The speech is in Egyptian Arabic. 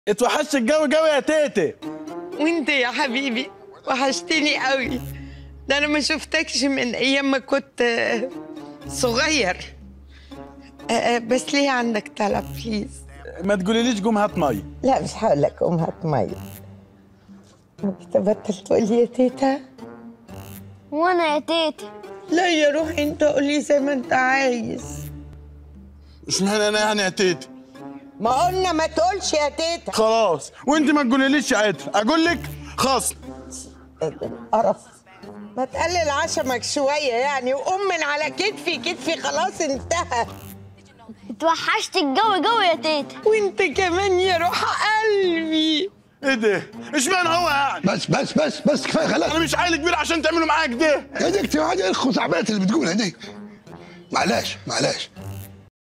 اتوحشت الجو جو يا تيتي وانت يا حبيبي وحشتني قوي ده انا ما شفتكش من ايام ما كنت آه، صغير آه، آه، بس ليه عندك طلب بليز ما تقوليليش قوم هات مي لا مش هقول لك قوم هات ميه ممكن تبطل تقول لي يا تيتا وانا يا تيتا لا يا روحي انت قولي زي ما انت عايز اشمعنى انا يعني يا تيتي ما قلنا ما تقولش يا تيتا خلاص وانت ما تقوليليش يا عتر اقول لك خصم قرف ما تقلل عشمك شوية يعني وقوم من على كتفي كتفي خلاص انتهى اتوحشت الجو جو يا تيتا وانت كمان يا روح قلبي ايه ده اشمعنى هو يعني بس بس بس بس كفايه خلاص انا مش عيل كبير عشان تعملوا معايا كده يا ديك تعالى الخزعبلات اللي بتقولها دي معلش معلش